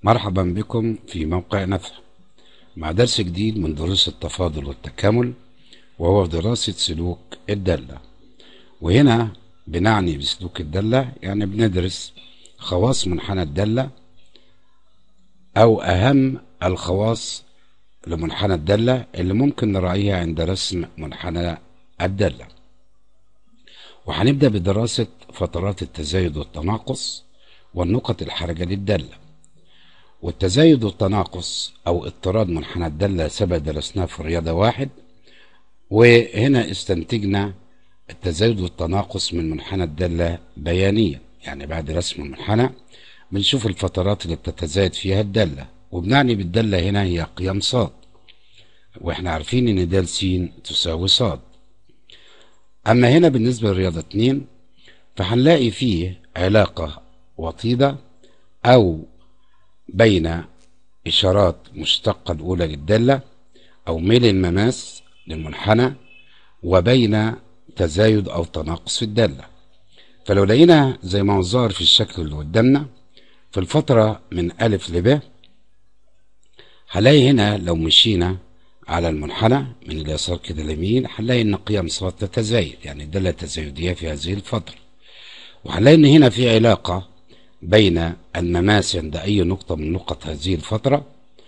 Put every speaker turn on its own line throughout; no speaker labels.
مرحبا بكم في موقع نفع مع درس جديد من دروس التفاضل والتكامل وهو دراسة سلوك الدالة وهنا بنعني بسلوك الدالة يعني بندرس خواص منحنى الدالة أو أهم الخواص لمنحنى الدالة اللي ممكن نراعيها عند رسم منحنى الدالة وهنبدأ بدراسة فترات التزايد والتناقص والنقط الحرجة للدالة والتزايد والتناقص أو اضطراد منحنى الدالة سبق درسناه في الرياضة واحد وهنا استنتجنا التزايد والتناقص من منحنى الدالة بيانيا يعني بعد رسم المنحنى بنشوف الفترات اللي بتتزايد فيها الدالة وبنعني بالدالة هنا هي قيم صاد واحنا عارفين ان د س تساوي صاد اما هنا بالنسبة للرياضة 2 فهنلاقي فيه علاقة وطيدة او بين اشارات مشتقة الاولى للدالة او ميل المماس للمنحنى وبين تزايد او تناقص في الدالة فلو لقينا زي ما هو ظاهر في الشكل اللي قدامنا في الفترة من ألف لب هنلاقي هنا لو مشينا على المنحنى من اليسار كده اليمين هنلاقي ان قيم صاد تتزايد يعني الدالة التزايدية في هذه الفترة وهنلاقي ان هنا في علاقة بين المماس عند اي نقطة من نقط هذه الفترة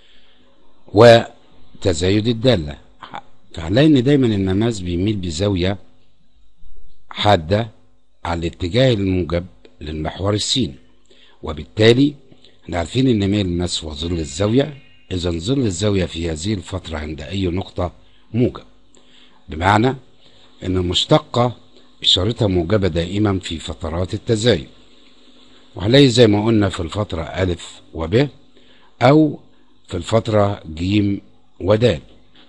وتزايد الدالة فهنلاقي ان دايما المماس بيميل بزاوية حادة على الاتجاه الموجب للمحور السيني وبالتالي احنا عارفين ان ميل الماس هو ظل الزاوية اذا ظل الزاوية في هذه الفترة عند اي نقطة موجب بمعنى ان المشتقة اشارتها موجبة دائما في فترات التزايد وهنلاقي زي ما قلنا في الفترة ألف وب أو في الفترة ج ودال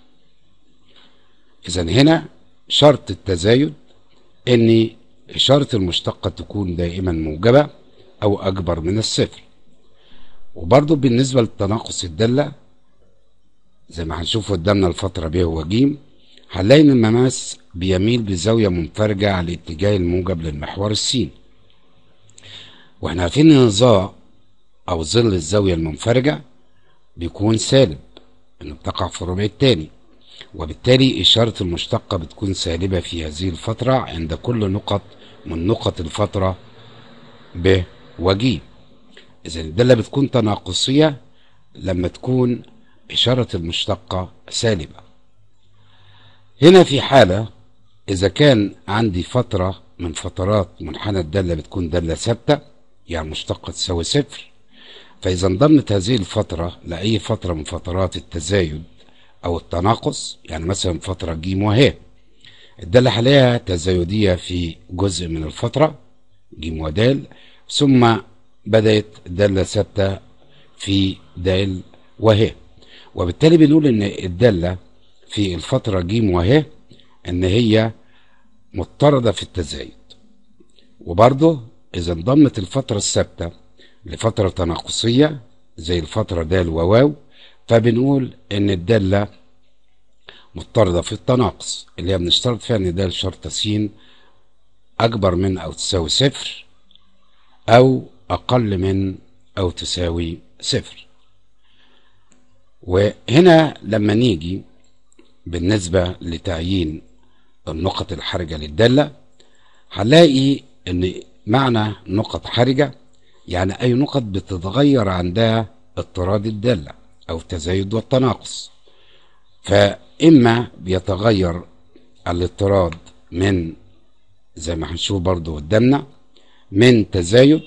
إذا هنا شرط التزايد إن إشارة المشتقة تكون دائما موجبة أو أكبر من الصفر وبرضه بالنسبة للتناقص الدالة زي ما هنشوف قدامنا الفترة ب هو ج هنلاقي إن المماس بيميل بزاوية منفرجة على الاتجاه الموجب للمحور السين واحنا عارفين ان ظا او ظل الزاوية المنفرجة بيكون سالب انه بتقع في الربع الثاني وبالتالي اشارة المشتقة بتكون سالبة في هذه الفترة عند كل نقط من نقط الفترة ب وج اذا الدالة بتكون تناقصية لما تكون اشارة المشتقة سالبة هنا في حالة اذا كان عندي فترة من فترات منحنى الدالة بتكون دالة ثابتة يعني مشتقة تساوي صفر فإذا انضمت هذه الفترة لأي فترة من فترات التزايد أو التناقص يعني مثلا فترة ج وه الدالة هلاقيها تزايدية في جزء من الفترة ج ودال ثم بدأت دالة ثابتة في دال وه وبالتالي بنقول إن الدالة في الفترة ج وه إن هي مضطردة في التزايد وبرضه إذا انضمت الفترة الثابتة لفترة تناقصية زي الفترة د وواو فبنقول إن الدالة مضطردة في التناقص اللي هي بنشترط فيها إن د شرطة س أكبر من أو تساوي صفر أو أقل من أو تساوي صفر وهنا لما نيجي بالنسبة لتعيين النقط الحرجة للدالة هنلاقي إن معنى نقط حرجة يعني أي نقط بتتغير عندها اضطراد الدالة أو التزايد والتناقص فإما بيتغير الاضطراد من زي ما هنشوف برضو قدامنا من تزايد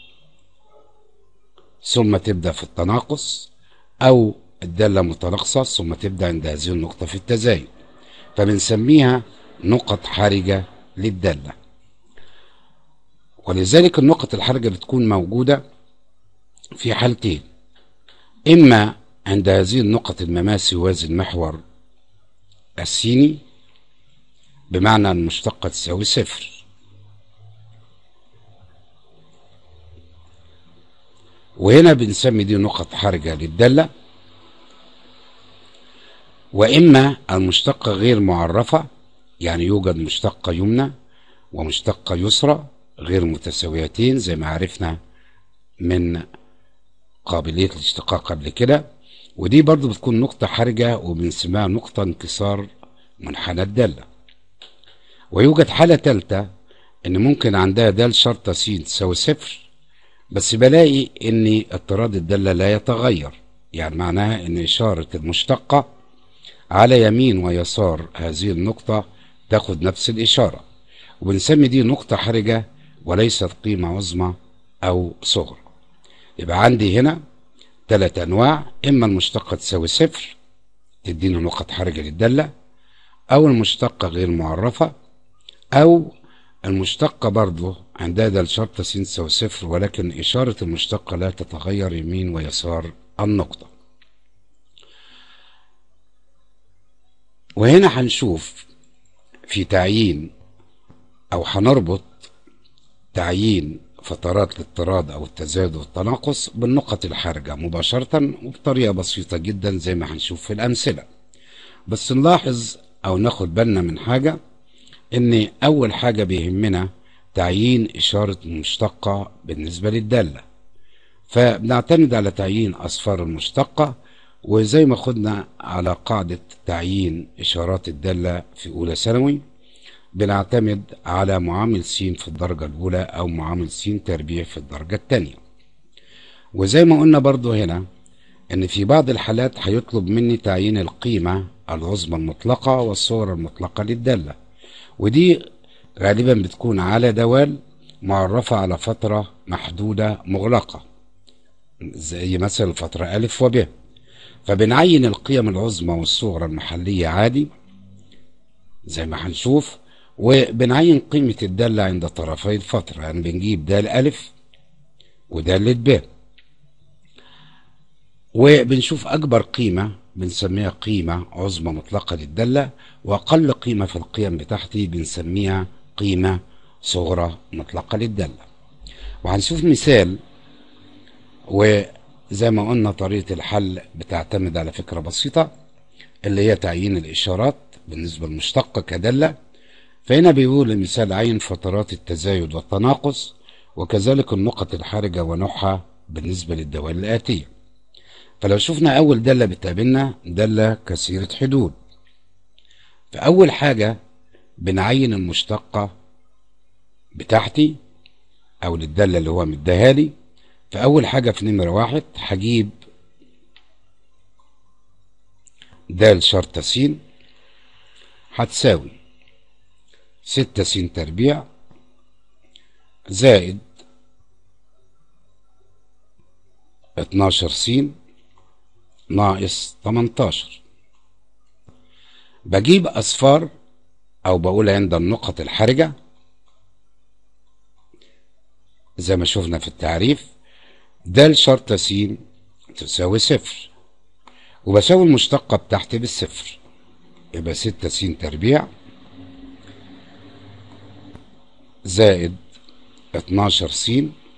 ثم تبدأ في التناقص أو الدالة متناقصة ثم تبدأ عند هذه النقطة في التزايد فبنسميها نقط حرجة للدالة ولذلك النقط الحرجة بتكون موجودة في حالتين إما عند هذه النقط المماس يوازي المحور السيني بمعنى المشتقة تساوي صفر وهنا بنسمي دي نقط حرجة للدالة وإما المشتقة غير معرفة يعني يوجد مشتقة يمنى ومشتقة يسرى غير متساويتين زي ما عرفنا من قابلية الاشتقاق قبل كده ودي برضو بتكون نقطة حرجة وبنسميها نقطة انكسار منحنى الدالة ويوجد حالة تالتة ان ممكن عندها دال شرطة س تساوي صفر بس بلاقي ان اضطراد الدالة لا يتغير يعني معناها ان اشارة المشتقة على يمين ويسار هذه النقطة تاخد نفس الاشارة وبنسمي دي نقطة حرجة وليست قيمة عظمى او صغرى يبقى عندي هنا ثلاث انواع اما المشتقة تساوي صفر تديني نقط حرجة للدالة او المشتقة غير معرفة او المشتقة برضه عندها دال شرطة س تساوي صفر ولكن إشارة المشتقة لا تتغير يمين ويسار النقطة وهنا هنشوف في تعيين أو هنربط تعيين فترات الاضطراد أو التزايد والتناقص بالنقط الحرجة مباشرة وبطريقة بسيطة جدا زي ما هنشوف في الأمثلة بس نلاحظ أو ناخد بالنا من حاجة ان اول حاجة بيهمنا تعيين اشارة المشتقة بالنسبة للدالة فبنعتمد على تعيين اصفار المشتقة وزي ما خدنا على قاعدة تعيين اشارات الدالة في اولى ثانوي بنعتمد على معامل س في الدرجة الاولى او معامل س تربيع في الدرجة الثانية وزي ما قلنا برضو هنا ان في بعض الحالات هيطلب مني تعيين القيمة العظمى المطلقة والصورة المطلقة للدالة ودي غالبا بتكون على دوال معرفة على فترة محدودة مغلقة زي مثلا الفترة ألف وب فبنعين القيم العظمى والصغرى المحلية عادي زي ما هنشوف وبنعين قيمة الدالة عند طرفي الفترة يعني بنجيب دال ألف ودالة ب وبنشوف أكبر قيمة بنسميها قيمة عظمى مطلقة للدالة وأقل قيمة في القيم بتاعتي بنسميها قيمة صغرى مطلقة للدالة وهنشوف مثال وزي ما قلنا طريقة الحل بتعتمد على فكرة بسيطة اللي هي تعيين الإشارات بالنسبة للمشتقة كدالة فهنا بيقول المثال عين فترات التزايد والتناقص وكذلك النقط الحرجة ونوعها بالنسبة للدوال الآتية فلو شفنا أول دالة بتقابلنا دالة كثيرة حدود فأول حاجة بنعين المشتقة بتاعتي أو للدالة اللي هو مديها لي فأول حاجة في نمرة واحد هجيب دال شرطة س هتساوي ستة س تربيع زائد اتناشر س ناقص 18 بجيب أصفار أو بقول عند النقط الحرجة زي ما شفنا في التعريف د شرطة س تساوي صفر وبساوي المشتقة بتاعتي بالصفر يبقى ستة س تربيع زائد اتناشر س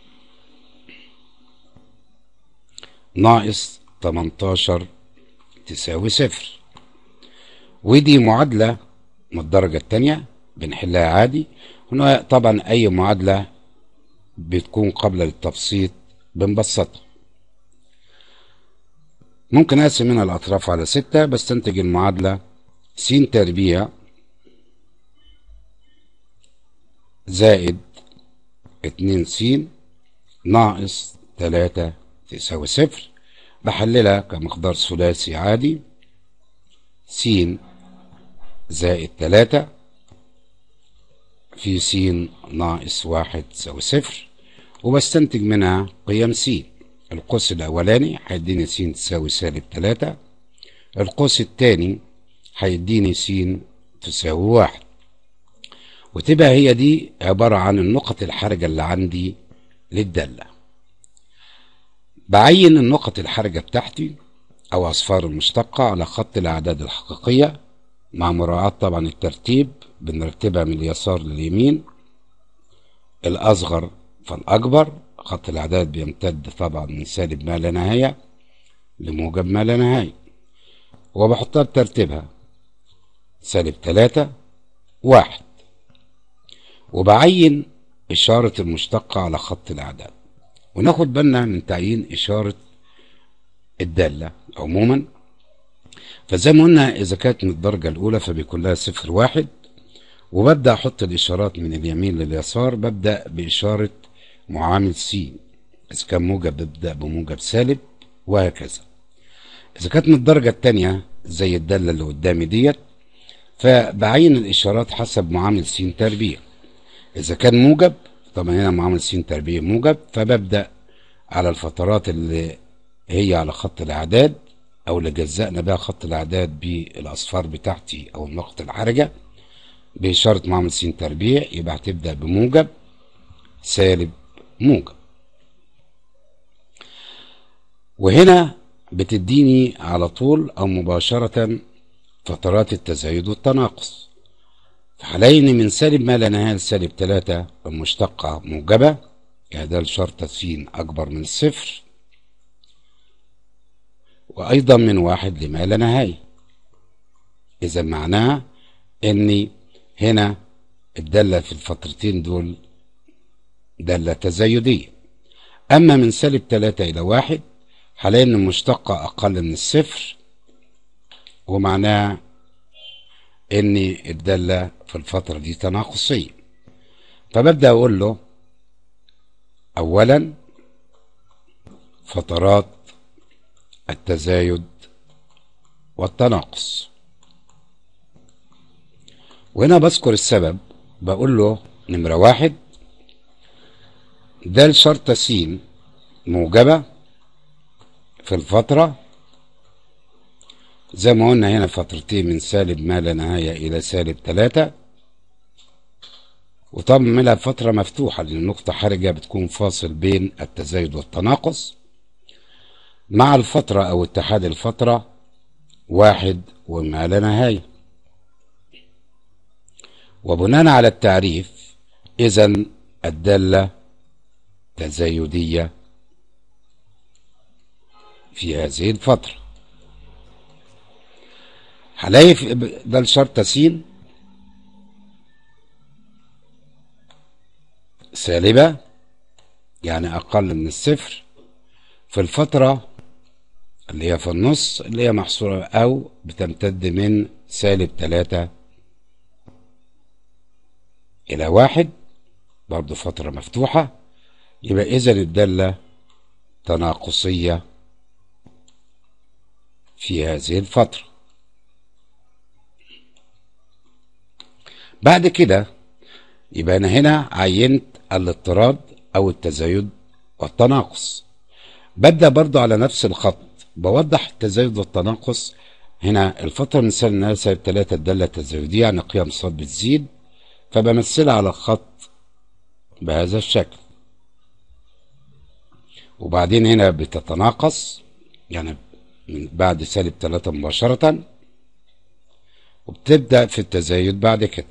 ناقص 18 تساوي صفر ودي معادلة من الدرجة التانية بنحلها عادي هنا طبعا أي معادلة بتكون قبل التبسيط بنبسطها ممكن أقسم منها الأطراف على ستة بستنتج المعادلة س تربيع زائد اتنين س ناقص تلاتة تساوي صفر بحللها كمقدار ثلاثي عادي س زائد تلاتة في س ناقص واحد تساوي صفر وبستنتج منها قيم س القوس الأولاني هيديني س تساوي سالب تلاتة القوس التاني هيديني س تساوي واحد وتبقى هي دي عبارة عن النقط الحرجة اللي عندي للدالة بعين النقط الحرجة بتاعتي أو أصفار المشتقة على خط الأعداد الحقيقية مع مراعاة طبعا الترتيب بنرتبها من اليسار لليمين الأصغر فالأكبر خط الأعداد بيمتد طبعا من سالب ما لا نهاية لموجب ما لا نهاية وبحطها بترتيبها سالب تلاتة واحد وبعين إشارة المشتقة على خط الأعداد وناخد بالنا من تعيين إشارة الدالة عموما فزي ما قلنا إذا كانت من الدرجة الأولى فبيكون لها صفر واحد وببدأ أحط الإشارات من اليمين لليسار ببدأ بإشارة معامل س إذا كان موجب ببدأ بموجب سالب وهكذا إذا كانت من الدرجة التانية زي الدالة اللي قدامي ديت فبعين الإشارات حسب معامل س تربيع إذا كان موجب طبعا هنا معامل س تربيع موجب فببدأ على الفترات اللي هي على خط الأعداد أو اللي جزأنا بها خط الأعداد بالأصفار بتاعتي أو النقط الحرجة بإشارة معامل س تربيع يبقى هتبدأ بموجب سالب موجب وهنا بتديني على طول أو مباشرة فترات التزايد والتناقص فهلاقي إن من سالب ما لا نهاية لسالب تلاتة المشتقة موجبة يعني ده الشرطة س أكبر من الصفر وأيضا من واحد لما لا نهاية إذا معناها إن هنا الدالة في الفترتين دول دالة تزايدية أما من سالب تلاتة إلى واحد هلاقي إن المشتقة أقل من الصفر ومعناها إن الدالة في الفترة دي تناقصية فببدأ أقول له أولا فترات التزايد والتناقص وهنا بذكر السبب بقول له نمرة واحد ده الشرطة س موجبة في الفترة زي ما قلنا هنا فترتين من سالب ما لا نهاية إلى سالب تلاتة وطبعا منها فترة مفتوحة لأن النقطة حرجة بتكون فاصل بين التزايد والتناقص مع الفترة أو اتحاد الفترة واحد وما لا نهاية وبناء على التعريف إذا الدالة تزايدية في هذه الفترة هلاقي ده الشرطة س سالبة يعني أقل من الصفر في الفترة اللي هي في النص اللي هي محصورة أو بتمتد من سالب تلاتة إلى واحد برضو فترة مفتوحة يبقى إذا الدالة تناقصية في هذه الفترة بعد كده يبقى أنا هنا عينت الاضطراد أو التزايد والتناقص ببدأ برضو على نفس الخط بوضح التزايد والتناقص هنا الفترة من سنة إنها سالب تلاتة الدالة التزايدية يعني قيم صاد بتزيد فبمثلها على الخط بهذا الشكل وبعدين هنا بتتناقص يعني من بعد سالب تلاتة مباشرة وبتبدأ في التزايد بعد كده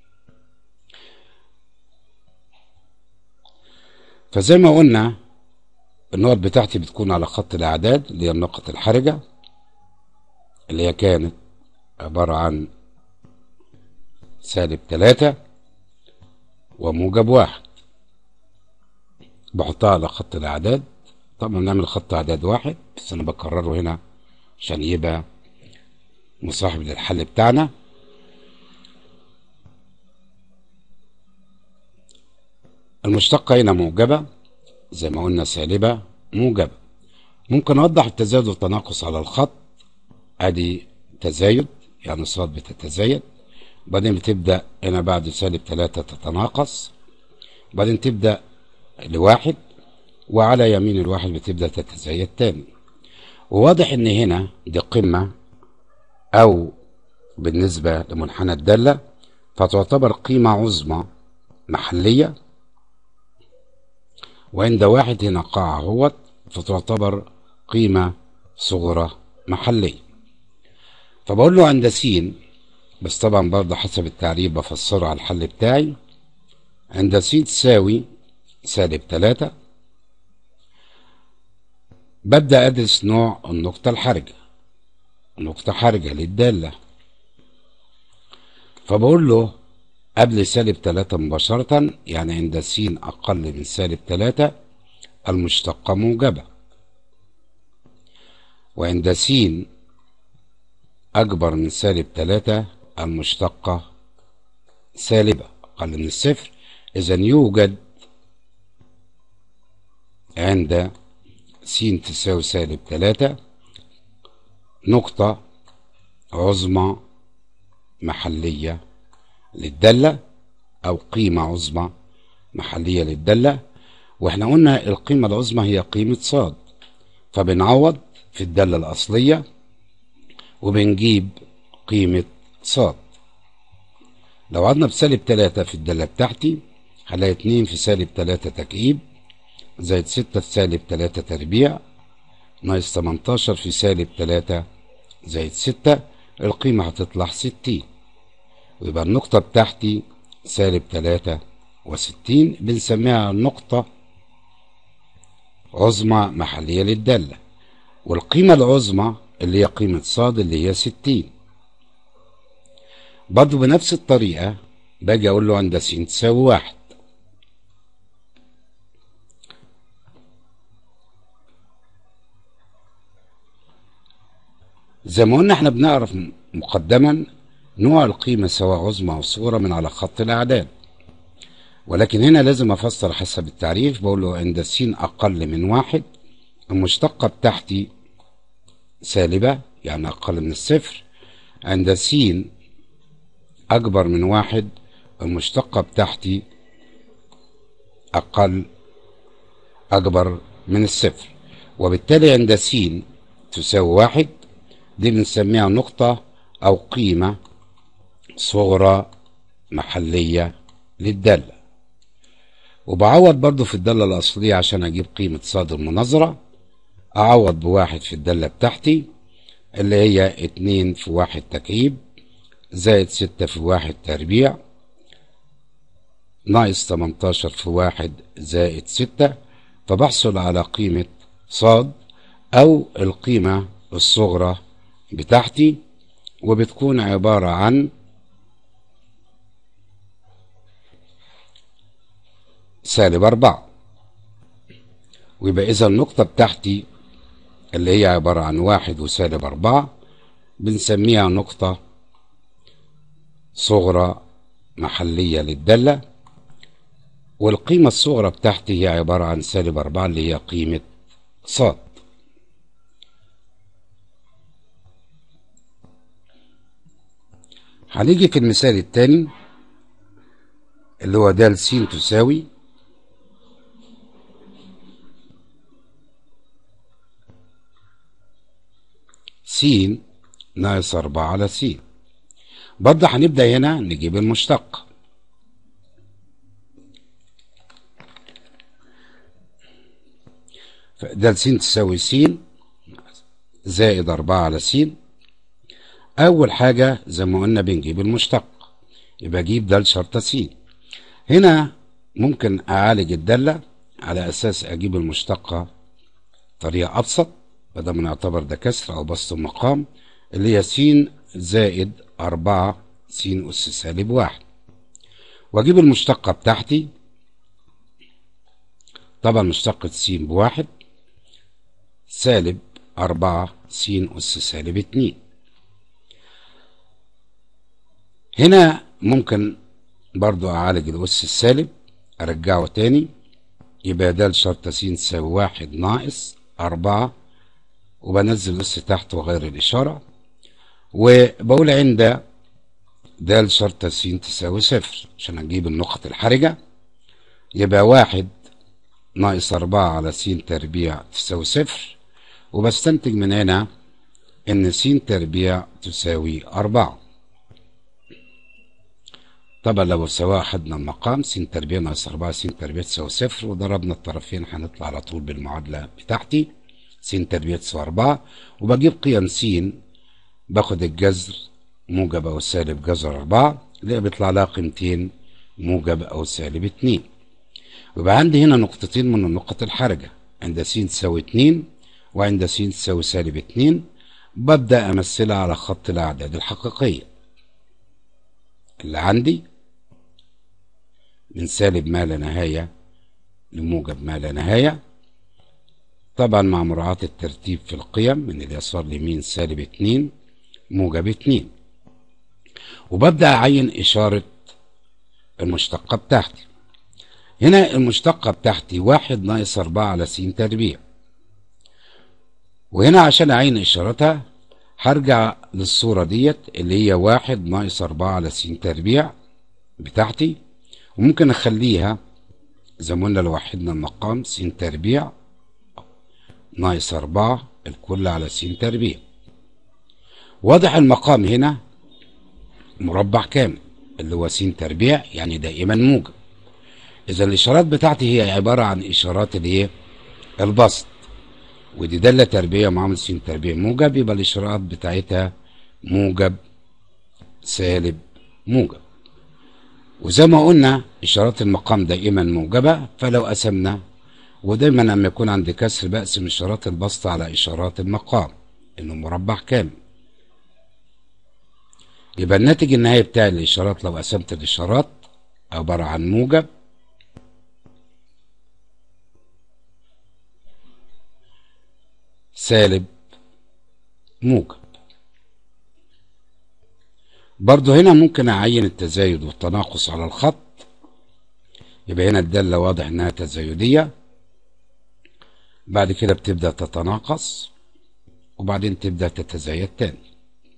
فزي ما قلنا النقط بتاعتي بتكون على خط الأعداد اللي هي النقط الحرجة اللي هي كانت عبارة عن سالب تلاتة وموجب واحد بحطها على خط الأعداد طبعا نعمل خط أعداد واحد بس أنا بكرره هنا عشان يبقى مصاحب للحل بتاعنا المشتقة هنا موجبة زي ما قلنا سالبة موجبة ممكن أوضح التزايد والتناقص على الخط أدي تزايد يعني صاد بتتزايد وبعدين بتبدأ هنا بعد سالب تلاتة تتناقص وبعدين تبدأ لواحد وعلى يمين الواحد بتبدأ تتزايد تاني وواضح ان هنا دي قمة او بالنسبة لمنحنى الدالة فتعتبر قيمة عظمى محلية وعند واحد هنا قاع هوت فتعتبر قيمة صغرى محلية فبقول له عند س بس طبعا برضه حسب التعريف بفسره على الحل بتاعي عند س تساوي سالب تلاتة ببدأ أدرس نوع النقطة الحرجة نقطة حرجة للدالة فبقول له قبل سالب تلاتة مباشرة يعني عند س أقل من سالب تلاتة المشتقة موجبة وعند س أكبر من سالب تلاتة المشتقة سالبة أقل من الصفر إذا يوجد عند س تساوي سالب تلاتة نقطة عظمى محلية للدالة أو قيمة عظمى محلية للدالة واحنا قلنا القيمة العظمى هي قيمة صاد فبنعوض في الدالة الأصلية وبنجيب قيمة صاد لو عدنا بسالب تلاتة في الدالة بتاعتي هلاقي اتنين في سالب تلاتة تكعيب زائد ستة في سالب تلاتة تربيع ناقص تمنتاشر في سالب تلاتة زائد ستة القيمة هتطلع ستين ويبقى النقطة بتاعتي سالب تلاتة وستين بنسميها نقطة عظمى محلية للدالة والقيمة العظمى اللي هي قيمة صاد اللي هي ستين برضه بنفس الطريقة باجي أقول له عند س تساوي واحد زي ما قلنا احنا بنعرف مقدما نوع القيمة سواء عظمى أو صغرى من على خط الأعداد ولكن هنا لازم أفسر حسب التعريف بقول له عند س أقل من واحد المشتقة بتاعتي سالبة يعني أقل من الصفر عند س أكبر من واحد المشتقة بتاعتي أقل أكبر من الصفر وبالتالي عند س تساوي واحد دي بنسميها نقطة أو قيمة صغرى محلية للدالة وبعوض برضو في الدالة الأصلية عشان أجيب قيمة صاد المناظرة أعوض بواحد في الدالة بتاعتي اللي هي اتنين في واحد تكعيب زائد ستة في واحد تربيع ناقص تمنتاشر في واحد زائد ستة فبحصل على قيمة صاد أو القيمة الصغرى بتاعتي وبتكون عبارة عن سالب أربعة ويبقى إذا النقطة بتاعتي اللي هي عبارة عن واحد وسالب أربعة بنسميها نقطة صغرى محلية للدالة والقيمة الصغرى بتاعتي هي عبارة عن سالب أربعة اللي هي قيمة صاد هنيجي في المثال التاني اللي هو د س تساوي س ناقص أربعة على س برضه هنبدأ هنا نجيب المشتق د س تساوي س زائد أربعة على س أول حاجة زي ما قلنا بنجيب المشتق يبقى أجيب د شرطة س هنا ممكن أعالج الدالة على أساس أجيب المشتقة طريقة أبسط بدل ما نعتبر ده كسر أو بسط المقام اللي هي س زائد أربعة س أس سالب واحد وأجيب المشتقة بتاعتي طبعا مشتقة س بواحد سالب أربعة س أس سالب اتنين هنا ممكن برضو أعالج الأس السالب أرجعه تاني يبقى ده شرطة س تساوي واحد ناقص أربعة وبنزل الأس تحت وغير الإشارة وبقول عند د شرطة س تساوي صفر عشان أجيب النقط الحرجة يبقى واحد ناقص أربعة على س تربيع تساوي صفر وبستنتج من هنا إن س تربيع تساوي أربعة طبعا لو سواء خدنا المقام س تربيع ناقص أربعة س تربيع تساوي صفر وضربنا الطرفين هنطلع على طول بالمعادلة بتاعتي س تربيع تساوي أربعة وبجيب قيم س باخد الجذر موجب أو سالب جذر أربعة اللي بيطلع لها قيمتين موجب أو سالب اتنين ويبقى عندي هنا نقطتين من النقط الحرجة عند س تساوي اتنين وعند س تساوي سالب اتنين ببدأ أمثلها على خط الأعداد الحقيقية اللي عندي من سالب ما لا نهاية لموجب ما لا نهاية طبعا مع مراعاة الترتيب في القيم من اليسار ليمين سالب اتنين موجب اتنين وببدأ أعين إشارة المشتقة بتاعتي هنا المشتقة بتاعتي واحد ناقص أربعة على س تربيع وهنا عشان أعين إشارتها هرجع للصورة ديت اللي هي واحد ناقص أربعة على س تربيع بتاعتي وممكن أخليها زي ما قلنا لو وحدنا المقام س تربيع ناقص أربعة الكل على س تربيع واضح المقام هنا مربع كامل اللي هو س تربيع يعني دائما موجب إذا الإشارات بتاعتي هي عبارة عن إشارات الإيه؟ البسط ودي دالة تربيع معامل س تربيع موجب يبقى الإشارات بتاعتها موجب سالب موجب وزي ما قلنا إشارات المقام دائما موجبة فلو قسمنا ودايما لما يكون عندي كسر بقسم إشارات البسط على إشارات المقام إنه مربع كامل يبقى الناتج النهائي بتاع الإشارات لو قسمت الإشارات عبارة عن موجب سالب موجب برضو هنا ممكن أعين التزايد والتناقص على الخط يبقى هنا الدالة واضح إنها تزايدية بعد كده بتبدأ تتناقص وبعدين تبدأ تتزايد تاني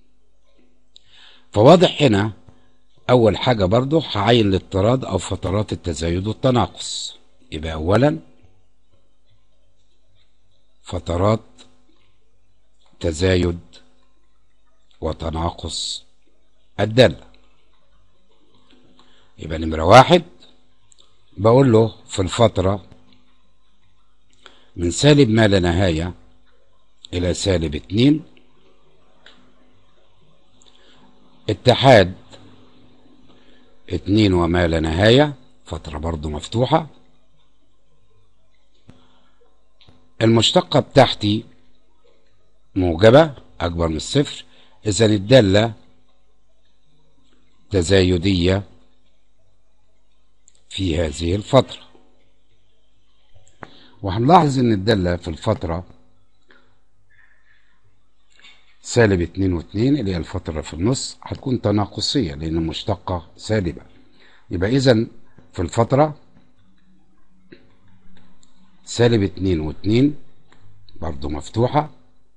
فواضح هنا أول حاجة برضو هعين الاضطراد أو فترات التزايد والتناقص يبقى أولا فترات تزايد وتناقص الدالة يبقى نمرة واحد بقول له في الفترة من سالب ما لا نهاية إلى سالب اتنين اتحاد اتنين وما لا نهاية فترة برضو مفتوحة المشتقة بتاعتي موجبة أكبر من الصفر إذا الدالة تزايدية في هذه الفترة وهنلاحظ إن الدالة في الفترة سالب اتنين واتنين اللي هي الفترة في النص هتكون تناقصية لأن المشتقة سالبة يبقى إذا في الفترة سالب اتنين واتنين برضو مفتوحة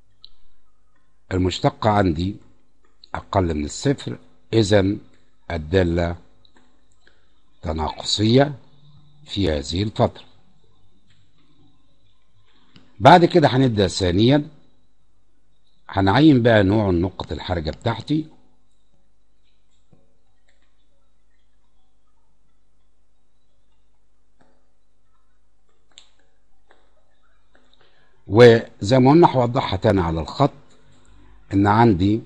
المشتقة عندي أقل من الصفر إذا الدالة تناقصية في هذه الفترة بعد كده هنبدأ ثانيا هنعين بقى نوع النقط الحرجة بتاعتي وزي ما قلنا هوضحها تاني على الخط ان عندي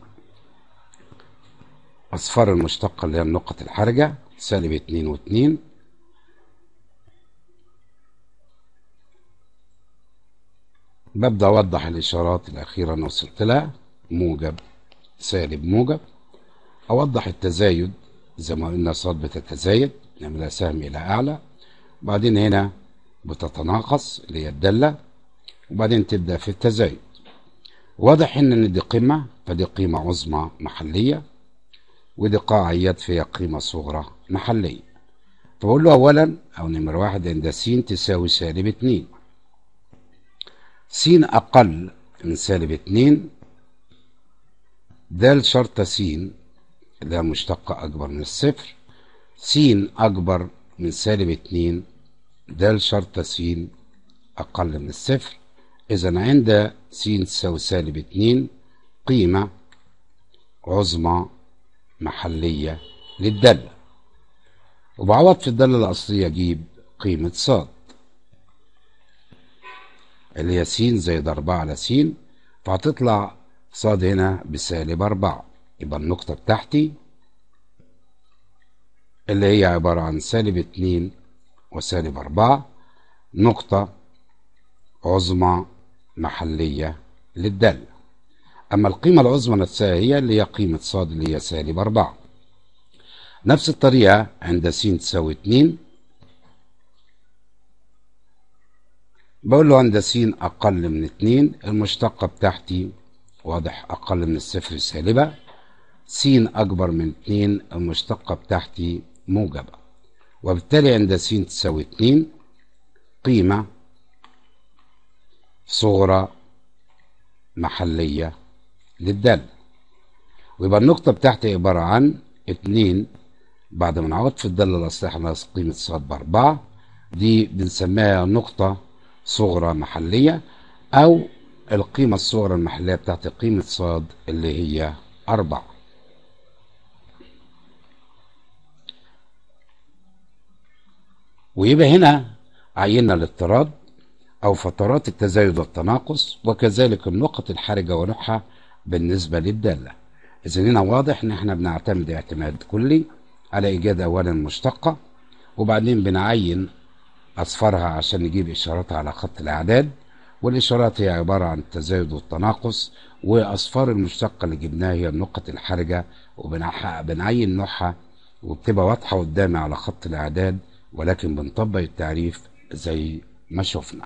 اصفار المشتقة اللي هي النقط الحرجة سالب اتنين واتنين ببدأ أوضح الإشارات الأخيرة أنا وصلت لها موجب سالب موجب أوضح التزايد زي ما قلنا صاد بتتزايد نعملها سهم إلى أعلى وبعدين هنا بتتناقص اللي هي الدالة وبعدين تبدأ في التزايد واضح إن دي قمة فدي قيمة عظمى محلية ودي قاعيات فيها قيمة صغرى محلية فبقول له أولا أو نمرة واحد عند س تساوي سالب اتنين س أقل من سالب اتنين د شرط س اللي هي مشتقة أكبر من الصفر س أكبر من سالب اتنين د شرط س أقل من الصفر إذا عند س تساوي سالب اتنين قيمة عظمى محلية للدالة وبعوض في الدالة الأصلية أجيب قيمة صاد اللي هي س زائد أربعة على س فهتطلع صاد هنا بسالب أربعة يبقى النقطة بتاعتي اللي هي عبارة عن سالب اتنين وسالب أربعة نقطة عظمى محلية للدالة أما القيمة العظمى نفسها هي اللي هي قيمة صاد اللي هي سالب أربعة نفس الطريقة عند س تساوي اتنين بقول له عند س أقل من اتنين المشتقة بتاعتي واضح أقل من الصفر سالبة س أكبر من اتنين المشتقة بتاعتي موجبة وبالتالي عند س تساوي اتنين قيمة صغرى محلية للدالة ويبقى النقطة بتاعتي عبارة عن اتنين بعد ما نعوض في الدالة الأصلية ناقص قيمة صاد بأربعة دي بنسميها نقطة صغرى محلية أو القيمة الصغرى المحلية بتاعت قيمة صاد اللي هي أربعة ويبقى هنا عينا الاضطراد أو فترات التزايد والتناقص وكذلك النقط الحرجة ونوعها بالنسبة للدالة إذا هنا واضح إن إحنا بنعتمد اعتماد كلي على إيجاد أولا مشتقة وبعدين بنعين أصفارها عشان نجيب إشاراتها على خط الأعداد والإشارات هي عبارة عن التزايد والتناقص وأصفار المشتقة اللي جبناها هي النقط الحرجة وبنعين نوعها وبتبقى واضحة قدامي على خط الأعداد ولكن بنطبق التعريف زي ما شفنا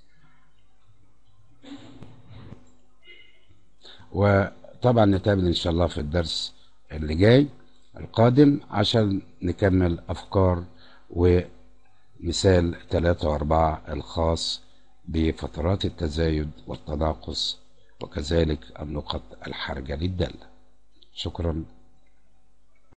وطبعا نتقابل إن شاء الله في الدرس اللي جاي القادم عشان نكمل أفكار ومثال ثلاثة وأربعة الخاص بفترات التزايد والتناقص وكذلك النقط الحرجة للدالة شكرا